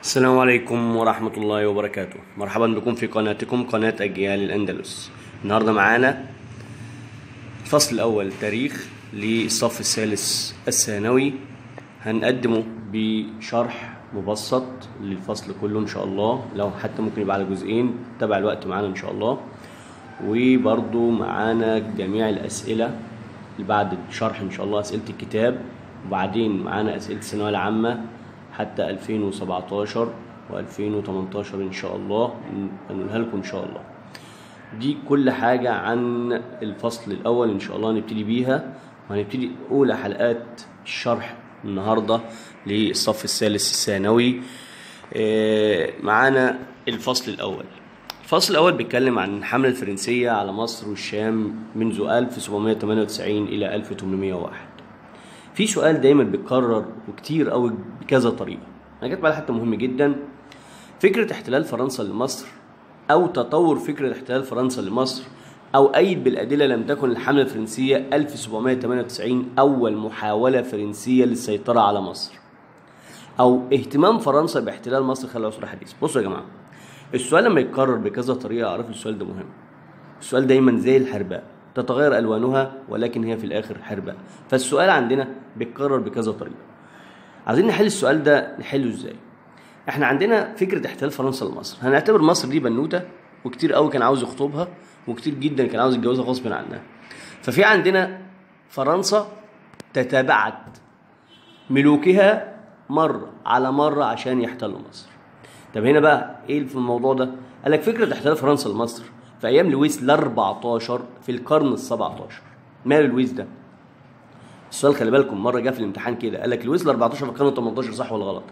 السلام عليكم ورحمة الله وبركاته مرحبا بكم في قناتكم قناة أجيال الأندلس النهاردة معانا الفصل الأول تاريخ للصف الثالث الثانوي هنقدمه بشرح مبسط للفصل كله إن شاء الله لو حتى ممكن يبقى على جزئين تبع الوقت معانا إن شاء الله وبرضو معانا جميع الأسئلة اللي بعد الشرح إن شاء الله أسئلة الكتاب وبعدين معانا أسئلة الثانوية العامة حتى 2017 و2018 ان شاء الله هنقولها لكم ان شاء الله دي كل حاجة عن الفصل الأول إن شاء الله نبتدي بيها وهنبتدي أولى حلقات الشرح النهاردة للصف الثالث الثانوي آه، معانا الفصل الأول الفصل الأول بيتكلم عن الحملة الفرنسية على مصر والشام منذ 1798 إلى 1801 في سؤال دايما بيتكرر وكتير قوي بكذا طريقه انا جت بقى حتى مهم جدا فكره احتلال فرنسا لمصر او تطور فكره احتلال فرنسا لمصر او ايد بالادله لم تكن الحمله الفرنسيه 1798 اول محاوله فرنسيه للسيطره على مصر او اهتمام فرنسا باحتلال مصر خلال العصر الحديث بصوا يا جماعه السؤال لما يتكرر بكذا طريقه اعرف السؤال ده مهم السؤال دايما زي الحرباء تتغير الوانها ولكن هي في الاخر حرباء فالسؤال عندنا بيتكرر بكذا طريقه عايزين نحل السؤال ده نحله ازاي احنا عندنا فكره احتلال فرنسا لمصر هنعتبر مصر دي بنوته وكتير قوي كان عاوز يخطبها وكتير جدا كان عاوز يتجوزها غصب عنها ففي عندنا فرنسا تتابعت ملوكها مره على مره عشان يحتلوا مصر طب هنا بقى ايه في الموضوع ده قال لك فكره احتلال فرنسا لمصر في ايام لويس ال 14 في القرن ال 17 مال لويس ده السؤال خلي بالكم مره جه في الامتحان كده قال لك لويس ال 14 في القرن ال 18 صح ولا غلط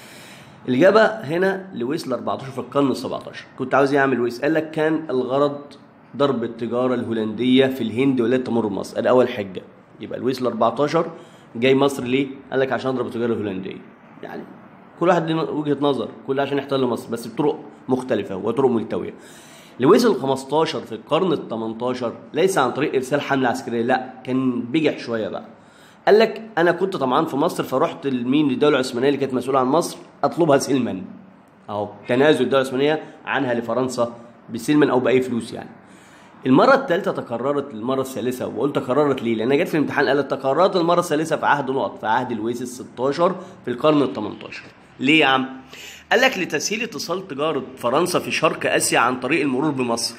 الاجابه هنا لويس ال 14 في القرن ال 17 كنت عاوز ايه اعمل لويس قال لك كان الغرض ضرب التجاره الهولنديه في الهند ولا تمر بمصر ادي اول حجه يبقى لويس ال 14 جاي مصر ليه قال لك عشان اضرب التجاره الهولنديه يعني كل واحد له وجهه نظر كل عشان يحتل مصر بس بطرق مختلفه وطرق ملتويه لويس ال 15 في القرن ال 18 ليس عن طريق ارسال حمله عسكريه لا كان بجح شويه بقى قال لك انا كنت طمعان في مصر فرحت لمين للدوله العثمانيه اللي كانت مسؤوله عن مصر اطلبها سلما اهو تنازل الدوله العثمانيه عنها لفرنسا بسلما او باي فلوس يعني المره الثالثه تكررت المره الثالثه وقلت تكررت ليه لان جت في الامتحان قالت تكررت المره الثالثه في عهد نقط في عهد لويس ال 16 في القرن ال 18 ليه يا عم قال لك لتسهيل اتصال تجاره فرنسا في شرق اسيا عن طريق المرور بمصر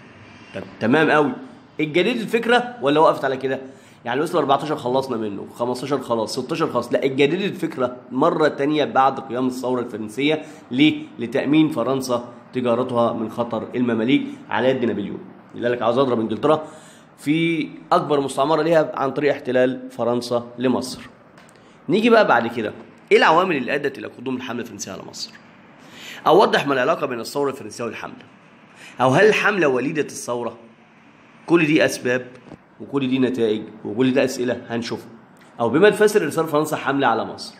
طب تمام قوي الجديد الفكره ولا وقفت على كده يعني وصل 14 خلصنا منه 15 خلاص 16 خلاص لا الجديد الفكره مره تانية بعد قيام الثوره الفرنسيه ليه لتامين فرنسا تجارتها من خطر المماليك على يد نابليون اللي قال لك عاوز اضرب انجلترا في اكبر مستعمره ليها عن طريق احتلال فرنسا لمصر نيجي بقى بعد كده ايه العوامل اللي ادت الى قدوم الحمله الفرنسيه على مصر او وضح ما العلاقه بين الثوره الفرنسيه والحمله او هل الحمله وليده الثوره كل دي اسباب وكل دي نتائج وكل ده اسئله هنشوفها او بما تفسر ارسال فرنسا حمله على مصر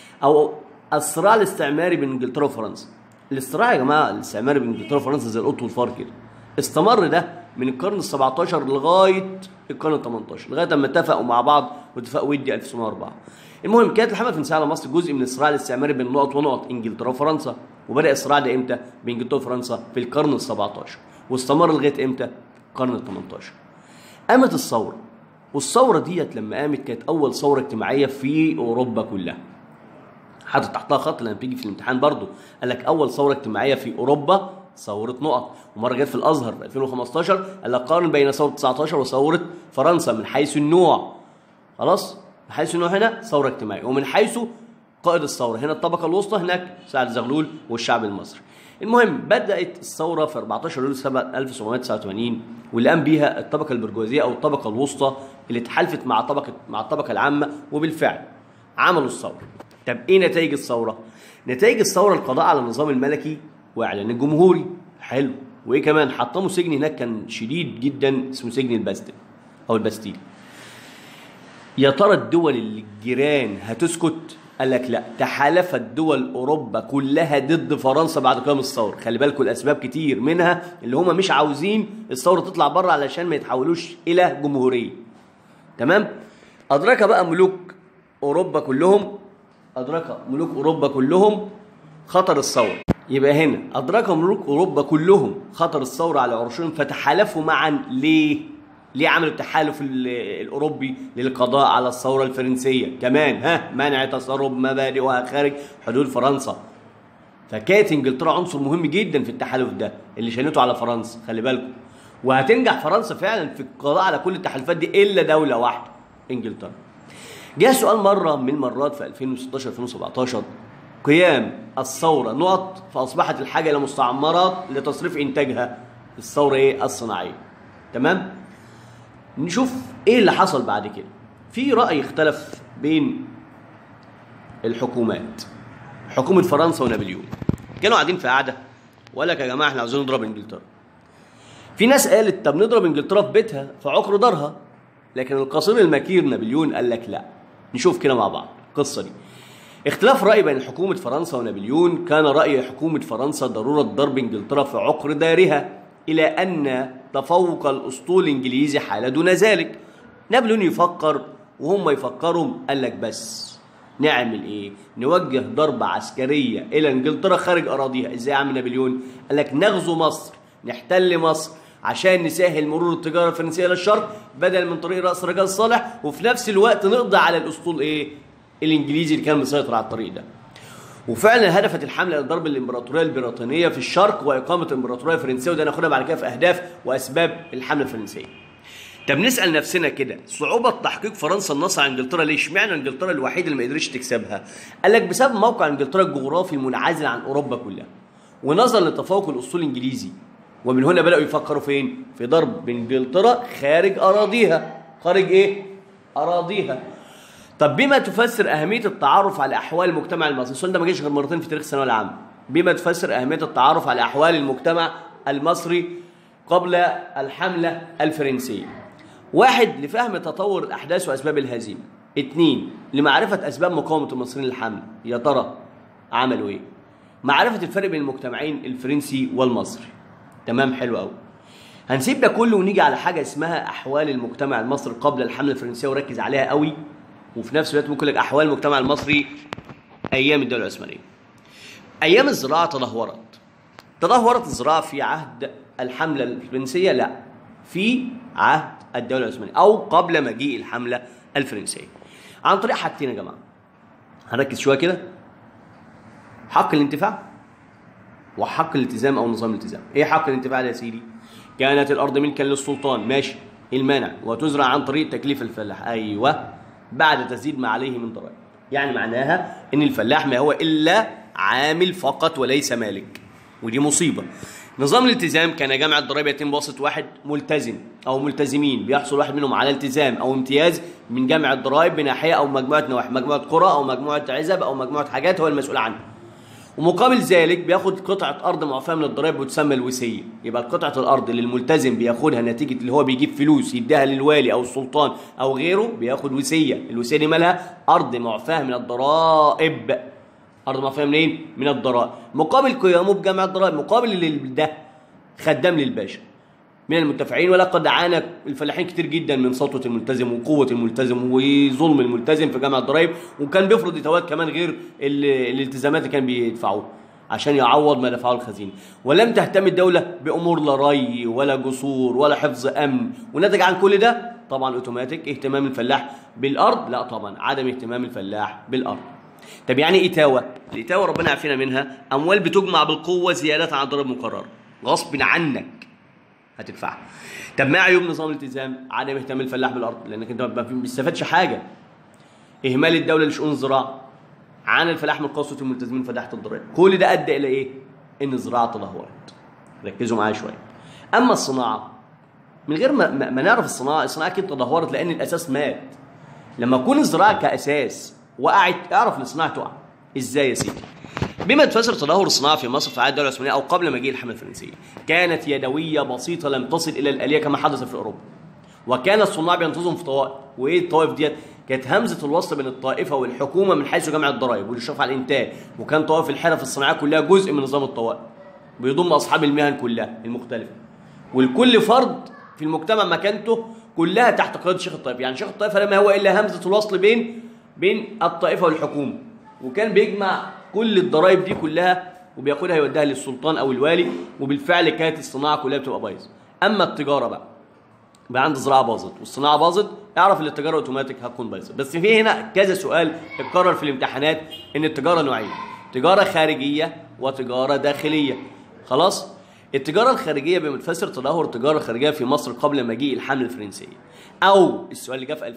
او الصراع الاستعماري بين انجلترا وفرنسا الصراع يا جماعه الاستعماري بين انجلترا وفرنسا زي القط والفار كده استمر ده من القرن ال 17 لغايه القرن ال 18 لغايه اما اتفقوا مع بعض واتفاق ودي 1904 المهم كانت الحمله الفرنسيه على مصر جزء من الصراع الاستعماري بين نقط ونقط انجلترا وفرنسا وبدا الصراع ده امتى بين انجلترا وفرنسا في القرن ال 17 واستمر لغايه امتى القرن ال 18 قامت الثوره والثوره ديت لما قامت كانت اول ثوره اجتماعيه في اوروبا كلها حاطط تحتها خط لما بتيجي في الامتحان برضو قال لك اول ثوره اجتماعيه في اوروبا ثوره نقط ومره جت في الازهر في 2015 قال لك قارن بين ثوره 19 وثوره فرنسا من حيث النوع خلاص من حيث النوع هنا ثوره اجتماعيه ومن حيث قائد الثوره هنا الطبقه الوسطى هناك سعد زغلول والشعب المصري المهم بدات الثوره في 14 يوليو 1789 واللي قام بيها الطبقه البرجوازيه او الطبقه الوسطى اللي اتحالفت مع طبقه مع الطبقه العامه وبالفعل عملوا الثوره طب ايه نتائج الثوره نتائج الثوره القضاء على النظام الملكي واعلان الجمهوري حلو وايه كمان حطموا سجن هناك كان شديد جدا اسمه سجن الباستيل او الباستيل يا ترى الدول الجيران هتسكت قال لك لا تحالفت دول اوروبا كلها ضد فرنسا بعد قيام الثوره خلي بالكم الاسباب كتير منها اللي هم مش عاوزين الثوره تطلع بره علشان ما يتحولوش الى جمهوريه تمام ادرك بقى ملوك اوروبا كلهم ادرك ملوك اوروبا كلهم خطر الثوره يبقى هنا ادرك ملوك اوروبا كلهم خطر الثوره على عروشهم فتحالفوا معا ليه ليه عملوا التحالف ال- الاوروبي للقضاء على الثوره الفرنسيه كمان ها منع تسرب مبادئها خارج حدود فرنسا فكانت انجلترا عنصر مهم جدا في التحالف ده اللي شنته على فرنسا خلي بالكم وهتنجح فرنسا فعلا في القضاء على كل التحالفات دي الا دوله واحده انجلترا جاء سؤال مره من المرات في 2016 2017 قيام الثوره نقط فاصبحت الحاجه الى مستعمرات لتصريف انتاجها الثوره ايه الصناعيه تمام نشوف ايه اللي حصل بعد كده في راي اختلف بين الحكومات حكومه فرنسا ونابليون كانوا قاعدين في قعده وقال لك يا جماعه احنا عاوزين نضرب انجلترا في ناس قالت طب نضرب انجلترا في بيتها في عقر دارها لكن القصير المكير نابليون قال لك لا نشوف كده مع بعض القصه دي اختلاف راي بين حكومه فرنسا ونابليون كان راي حكومه فرنسا ضروره ضرب انجلترا في عقر دارها الى ان تفوق الاسطول الانجليزي حال دون ذلك نابليون يفكر وهم يفكروا قال لك بس نعمل ايه نوجه ضربه عسكريه الى انجلترا خارج اراضيها ازاي يا عم نابليون قال لك نغزو مصر نحتل مصر عشان نسهل مرور التجاره الفرنسيه للشرق بدل من طريق راس رجال صالح وفي نفس الوقت نقضي على الاسطول ايه الانجليزي اللي كان مسيطر على الطريق ده وفعلا هدفت الحمله الى ضرب الامبراطوريه البريطانيه في الشرق واقامه امبراطوريه فرنسيه وده ناخدها بعد كده في اهداف واسباب الحمله الفرنسيه طب نسال نفسنا كده صعوبه تحقيق فرنسا النصر على انجلترا ليه اشمعنى انجلترا الوحيده اللي ما قدرتش تكسبها قال لك بسبب موقع انجلترا الجغرافي المنعزل عن اوروبا كلها ونظرا لتفوق الاسطول الانجليزي ومن هنا بداوا يفكروا فين في ضرب انجلترا خارج اراضيها خارج ايه اراضيها طب بما تفسر اهميه التعرف على احوال المجتمع المصري السؤال ده ما جاش غير مرتين في تاريخ الثانويه العامه بما تفسر اهميه التعرف على احوال المجتمع المصري قبل الحمله الفرنسيه واحد لفهم تطور الاحداث واسباب الهزيمه اثنين لمعرفه اسباب مقاومه المصريين للحمله يا ترى عملوا ايه معرفه الفرق بين المجتمعين الفرنسي والمصري تمام حلو قوي هنسيب ده كله ونيجي على حاجه اسمها احوال المجتمع المصري قبل الحمله الفرنسيه وركز عليها قوي وفي نفس الوقت ممكن لك احوال المجتمع المصري ايام الدوله العثمانيه ايام الزراعه تدهورت تدهورت الزراعه في عهد الحمله الفرنسيه لا في عهد الدوله العثمانيه او قبل مجيء الحمله الفرنسيه عن طريق حاجتين يا جماعه هنركز شويه كده حق الانتفاع وحق الالتزام او نظام الالتزام ايه حق الانتفاع ده يا سيدي كانت الارض ملكا للسلطان ماشي إيه المانع وتزرع عن طريق تكليف الفلاح ايوه بعد تسديد ما عليه من ضرائب يعني معناها ان الفلاح ما هو الا عامل فقط وليس مالك ودي مصيبه نظام الالتزام كان جمع الضرائب يتم بواسطه واحد ملتزم او ملتزمين بيحصل واحد منهم على التزام او امتياز من جمع الضرائب بناحيه او مجموعه نواحي مجموعه قرى او مجموعه عزب او مجموعه حاجات هو المسؤول عنها ومقابل ذلك بياخد قطعة أرض معفاة من الضرائب وتسمى الوصية يبقى قطعة الأرض اللي الملتزم بياخدها نتيجة اللي هو بيجيب فلوس يديها للوالي أو السلطان أو غيره بياخد وصية الوصية دي مالها أرض معفاة من الضرائب أرض معفاة منين؟ من الضرائب مقابل قيامه بجمع الضرائب مقابل اللي ده خدام للباشا من المنتفعين ولقد عانى الفلاحين كتير جدا من سطوة الملتزم وقوة الملتزم وظلم الملتزم في جمع الضرائب وكان بيفرض يتوات كمان غير ال- الالتزامات اللي كان بيدفعوها عشان يعوض ما دفعه الخزينة ولم تهتم الدولة بأمور لا ري ولا جسور ولا حفظ أمن ونتج عن كل ده طبعا اوتوماتيك اهتمام الفلاح بالأرض لا طبعا عدم اهتمام الفلاح بالأرض طب يعني ايه إتاوة؟ الإتاوة ربنا يعافينا منها أموال بتجمع بالقوة زيادة عن ضرائب مقررة غصب عنك هتدفعها طب ما عيوب نظام الالتزام عدم اهتمام الفلاح بالارض لانك انت ما بتستفادش حاجه اهمال الدوله لشؤون الزراعه عن الفلاح من قسوه الملتزمين فتحت الضرائب كل ده ادى الى ايه ان الزراعه تدهورت ركزوا معايا شويه اما الصناعه من غير ما, ما ما نعرف الصناعه الصناعه اكيد تدهورت لان الاساس مات لما تكون الزراعه كاساس وقعت اعرف ان الصناعه تقع ازاي يا سيدي بما تفسر تدهور الصناعه في مصر في عهد الدوله العثمانيه او قبل مجيء الحمله الفرنسيه كانت يدويه بسيطه لم تصل الى الاليه كما حدث في اوروبا وكان الصناع بينتظم في طوائف وايه الطوائف ديت كانت همزه الوصل بين الطائفه والحكومه من حيث جمع الضرائب والاشراف على الانتاج وكان طوائف الحرف الصناعيه كلها جزء من نظام الطوائف بيضم اصحاب المهن كلها المختلفه والكل فرد في المجتمع مكانته كلها تحت قياده شيخ الطائفه يعني شيخ الطائفه لما هو الا همزه الوصل بين بين الطائفه والحكومه وكان بيجمع كل الضرائب دي كلها وبياخدها يوديها للسلطان او الوالي وبالفعل كانت الصناعه كلها بتبقى بايظه اما التجاره بقى بقى عند الزراعه باظت والصناعه باظت اعرف ان التجاره اوتوماتيك هتكون بايظه بس في هنا كذا سؤال اتكرر في الامتحانات ان التجاره نوعين تجاره خارجيه وتجاره داخليه خلاص التجاره الخارجيه بمتفسر تدهور التجاره الخارجيه في مصر قبل مجيء الحمله الفرنسيه او السؤال اللي جه في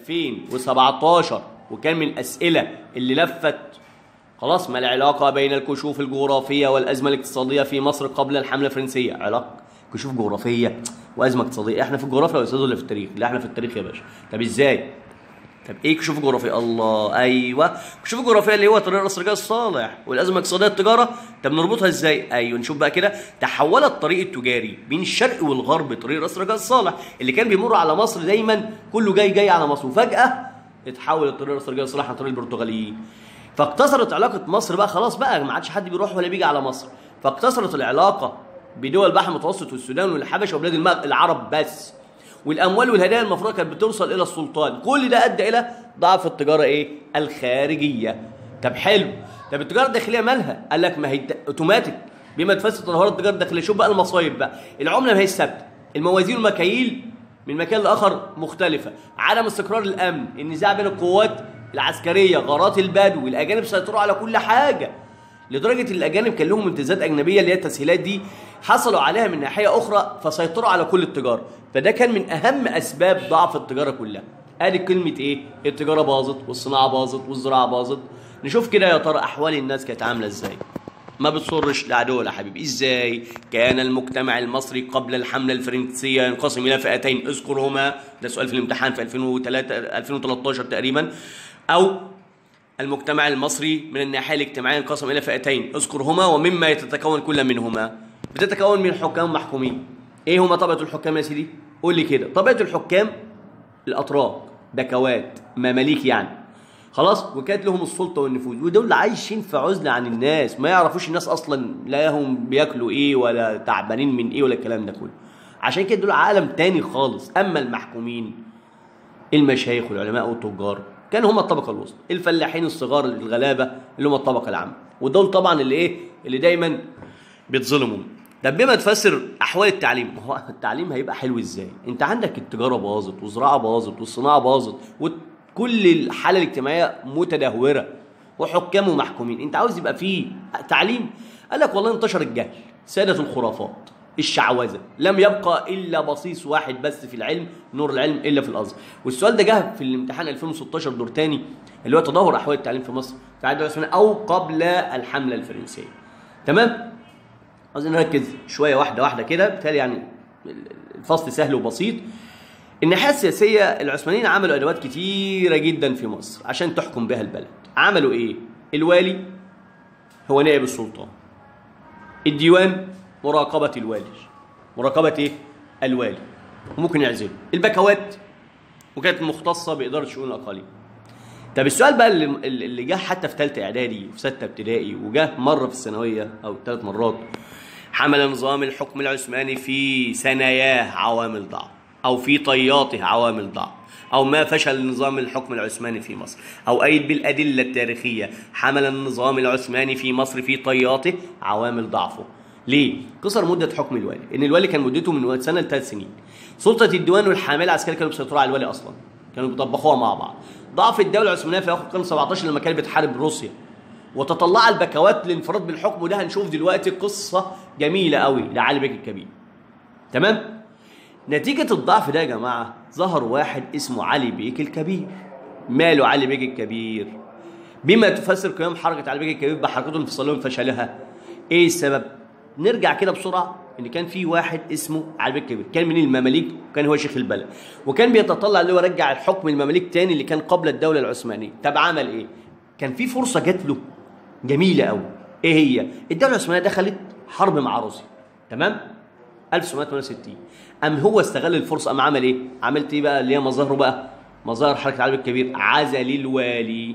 2017 وكان من الاسئله اللي لفت خلاص ما العلاقه بين الكشوف الجغرافيه والازمه الاقتصاديه في مصر قبل الحمله الفرنسيه علاقه كشوف جغرافيه وازمه اقتصاديه احنا في الجغرافيا يا استاذ ولا في التاريخ لا احنا في التاريخ يا باشا طب ازاي طب ايه كشوف جغرافيا الله ايوه كشوف جغرافيا اللي هو طريق راس رجاء الصالح والازمه الاقتصاديه التجاره طب نربطها ازاي ايوه نشوف بقى كده تحول الطريق التجاري بين الشرق والغرب طريق راس رجاء الصالح اللي كان بيمر على مصر دايما كله جاي جاي على مصر وفجاه اتحول الطريق راس رجاء الصالح عن طريق البرتغاليين فاقتصرت علاقه مصر بقى خلاص بقى ما عادش حد بيروح ولا بيجي على مصر فاقتصرت العلاقه بدول البحر المتوسط والسودان والحبشه وبلاد المغرب العرب بس والاموال والهدايا المفروضه كانت بتوصل الى السلطان كل ده ادى الى ضعف التجاره ايه الخارجيه طب حلو طب التجاره الداخليه مالها قال لك ما هي د- اوتوماتيك بما تفسر تدهورات التجاره الداخليه شوف بقى المصايب بقى العمله ما هي ثابته الموازين والمكاييل من مكان لاخر مختلفه عدم استقرار الامن النزاع بين القوات العسكريه غارات البدو الاجانب سيطروا على كل حاجه لدرجه ان الاجانب كان لهم امتيازات اجنبيه اللي هي التسهيلات دي حصلوا عليها من ناحيه اخرى فسيطروا على كل التجاره فده كان من اهم اسباب ضعف التجاره كلها ادي كلمه ايه التجاره باظت والصناعه باظت والزراعه باظت نشوف كده يا ترى احوال الناس كانت عامله ازاي ما بتصرش لعدو يا حبيبي ازاي كان المجتمع المصري قبل الحمله الفرنسيه ينقسم الى فئتين اذكرهما ده سؤال في الامتحان في 2003 2013 تقريبا او المجتمع المصري من الناحيه الاجتماعيه انقسم الى فئتين اذكرهما ومما يتكون كل منهما بتتكون من حكام محكومين ايه هما طبقه الحكام يا سيدي قول لي كده طبقه الحكام الاتراك بكوات مماليك يعني خلاص وكانت لهم السلطه والنفوذ ودول عايشين في عزله عن الناس ما يعرفوش الناس اصلا لا هم بياكلوا ايه ولا تعبانين من ايه ولا الكلام ده كله عشان كده دول عالم تاني خالص اما المحكومين المشايخ والعلماء والتجار كانوا هم الطبقه الوسطى الفلاحين الصغار الغلابه اللي هم الطبقه العامه ودول طبعا اللي ايه اللي دايما بيتظلموا طب بما تفسر احوال التعليم ما هو التعليم هيبقى حلو ازاي انت عندك التجاره باظت والزراعه باظت والصناعه باظت وكل الحاله الاجتماعيه متدهوره وحكام ومحكومين انت عاوز يبقى فيه تعليم قال لك والله انتشر الجهل سادة الخرافات الشعوذة لم يبقى إلا بصيص واحد بس في العلم نور العلم إلا في الأزهر والسؤال ده جه في الامتحان 2016 دور تاني اللي هو تدهور أحوال التعليم في مصر في عهد العثماني أو قبل الحملة الفرنسية تمام عايزين نركز شوية واحدة واحدة كده بالتالي يعني الفصل سهل وبسيط الناحية السياسية العثمانيين عملوا أدوات كتيرة جدا في مصر عشان تحكم بها البلد عملوا إيه؟ الوالي هو نائب السلطان الديوان مراقبة الوالي مراقبة إيه؟ الوالي وممكن يعزله البكوات وكانت مختصة بإدارة شؤون الأقاليم طب السؤال بقى اللي اللي جه حتى في ثالثه اعدادي وفي سته ابتدائي وجه مره في الثانويه او ثلاث مرات حمل نظام الحكم العثماني في ثناياه عوامل ضعف او في طياته عوامل ضعف او ما فشل نظام الحكم العثماني في مصر او ايد بالادله التاريخيه حمل النظام العثماني في مصر في طياته عوامل ضعفه ليه؟ قصر مدة حكم الوالي، إن الوالي كان مدته من سنة لثلاث سنين. سلطة الديوان والحاملة العسكرية كانوا بيسيطروا على الوالي أصلا. كانوا بيطبخوها مع بعض. ضعف الدولة العثمانية في آخر القرن 17 لما كانت بتحارب روسيا. وتطلع البكوات للانفراد بالحكم وده هنشوف دلوقتي قصة جميلة قوي لعلي بيك الكبير. تمام؟ نتيجة الضعف ده يا جماعة ظهر واحد اسمه علي بيك الكبير. ماله علي بيك الكبير؟ بما تفسر قيام حركة علي بيك الكبير بحركته الانفصالية وفشلها. ايه السبب؟ نرجع كده بسرعه ان كان في واحد اسمه علي بيك الكبير كان من المماليك وكان هو شيخ البلد وكان بيتطلع اللي هو يرجع الحكم المماليك تاني اللي كان قبل الدوله العثمانيه طب عمل ايه كان في فرصه جات له جميله قوي ايه هي الدوله العثمانيه دخلت حرب مع روسيا تمام 1968 ام هو استغل الفرصه ام عمل ايه عملت ايه بقى اللي هي مظاهره بقى مظاهر حركه علي بيك الكبير عزل الوالي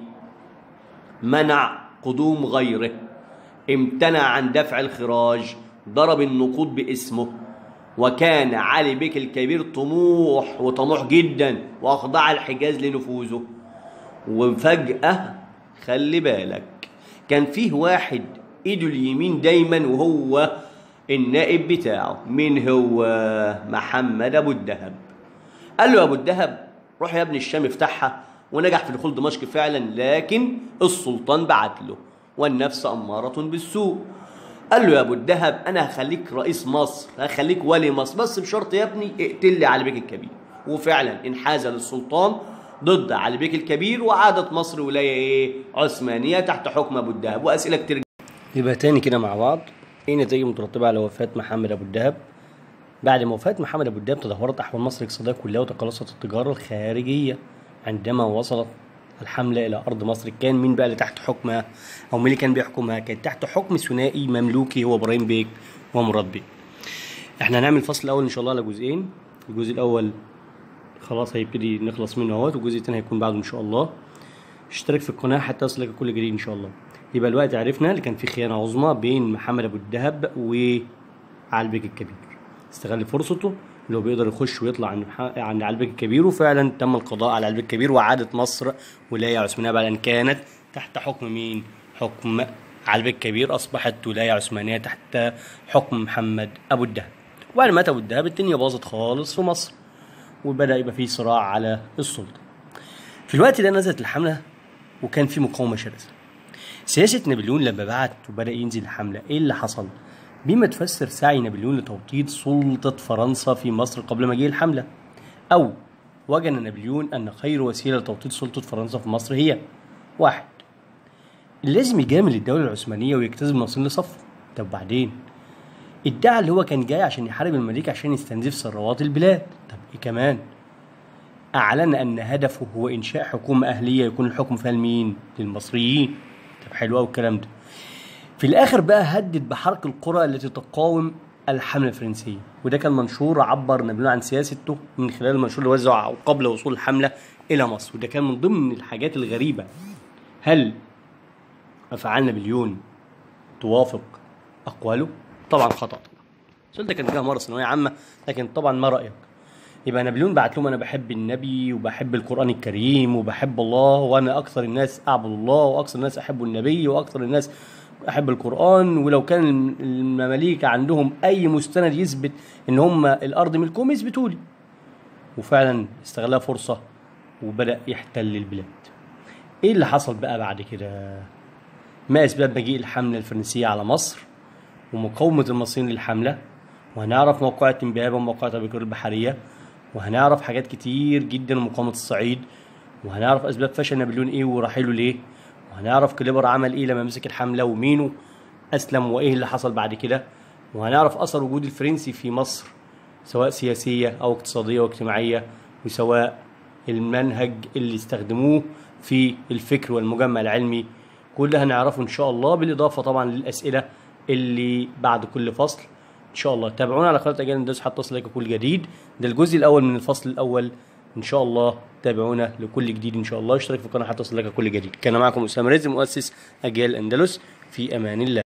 منع قدوم غيره امتنع عن دفع الخراج ضرب النقود باسمه وكان علي بيك الكبير طموح وطموح جدا واخضع الحجاز لنفوذه وفجأة خلي بالك كان فيه واحد ايده اليمين دايما وهو النائب بتاعه مين هو محمد ابو الدهب قال له يا ابو الدهب روح يا ابن الشام افتحها ونجح في دخول دمشق فعلا لكن السلطان بعت له والنفس اماره بالسوء قال له يا ابو الدهب انا هخليك رئيس مصر هخليك ولي مصر بس بشرط يا ابني اقتل لي علي بيك الكبير وفعلا انحاز للسلطان ضد علي بيك الكبير وعادت مصر ولايه ايه عثمانيه تحت حكم ابو الدهب واسئله كتير يبقى تاني كده مع بعض ايه النتائج المترتبه على وفاه محمد ابو الدهب بعد ما وفاه محمد ابو الدهب تدهورت احوال مصر الاقتصاديه كلها وتقلصت التجاره الخارجيه عندما وصلت الحملة إلى أرض مصر كان مين بقى اللي تحت حكمها أو مين اللي كان بيحكمها كان تحت حكم ثنائي مملوكي هو إبراهيم بيك ومراد بيك احنا هنعمل الفصل الأول إن شاء الله على جزئين الجزء الأول خلاص هيبتدي نخلص منه اهوت والجزء الثاني هيكون بعده إن شاء الله اشترك في القناة حتى يصلك كل جديد إن شاء الله يبقى الوقت عرفنا اللي كان في خيانة عظمى بين محمد أبو الدهب وعلي بيك الكبير استغل فرصته اللي هو بيقدر يخش ويطلع عند عند علي بيك الكبير وفعلا تم القضاء على علي بيك الكبير وعادت مصر ولايه عثمانيه بعد ان كانت تحت حكم مين؟ حكم علي بيك الكبير اصبحت ولايه عثمانيه تحت حكم محمد ابو الدهب. وبعد ما مات ابو الدهب الدنيا باظت خالص في مصر وبدا يبقى في صراع على السلطه. في الوقت ده نزلت الحمله وكان في مقاومه شرسه. سياسه نابليون لما بعت وبدا ينزل الحمله ايه اللي حصل؟ بما تفسر سعي نابليون لتوطيد سلطة فرنسا في مصر قبل مجيء الحملة أو وجد نابليون أن خير وسيلة لتوطيد سلطة فرنسا في مصر هي واحد لازم يجامل الدولة العثمانية ويجتذب المصريين لصفه طب بعدين ادعى اللي هو كان جاي عشان يحارب المماليك عشان يستنزف ثروات البلاد طب ايه كمان أعلن أن هدفه هو إنشاء حكومة أهلية يكون الحكم فيها لمين؟ للمصريين طب حلو أوي الكلام ده في الاخر بقى هدد بحرق القرى التي تقاوم الحمله الفرنسيه وده كان منشور عبر نابليون عن سياسته من خلال المنشور اللي وزعه قبل وصول الحمله الى مصر وده كان من ضمن الحاجات الغريبه هل افعال نابليون توافق اقواله طبعا خطا السؤال ده كان فيها مره ثانويه عامه لكن طبعا ما رايك يبقى نابليون بعت لهم انا بحب النبي وبحب القران الكريم وبحب الله وانا اكثر الناس اعبد الله واكثر الناس احب النبي واكثر الناس احب القران ولو كان المماليك عندهم اي مستند يثبت ان هم الارض ملكهم يثبتوا لي وفعلا استغلها فرصه وبدا يحتل البلاد ايه اللي حصل بقى بعد كده ما اسباب مجيء الحمله الفرنسيه على مصر ومقاومه المصريين للحمله وهنعرف موقعة امبابة وموقعة ابي بكر البحريه وهنعرف حاجات كتير جدا مقاومه الصعيد وهنعرف اسباب فشل نابليون ايه ورحيله ليه وهنعرف كليبر عمل ايه لما مسك الحمله ومينو اسلم وايه اللي حصل بعد كده وهنعرف اثر وجود الفرنسي في مصر سواء سياسيه او اقتصاديه واجتماعيه وسواء المنهج اللي استخدموه في الفكر والمجمع العلمي كل ده هنعرفه ان شاء الله بالاضافه طبعا للاسئله اللي بعد كل فصل ان شاء الله تابعونا على قناه اجيال ندرس حتى تصل كل جديد ده الجزء الاول من الفصل الاول ان شاء الله تابعونا لكل جديد ان شاء الله اشترك في القناه حتى تصلك كل جديد كان معكم اسامه رزق مؤسس اجيال الاندلس في امان الله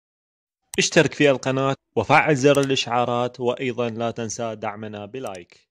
اشترك في القناه وفعل زر الاشعارات وايضا لا تنسى دعمنا بلايك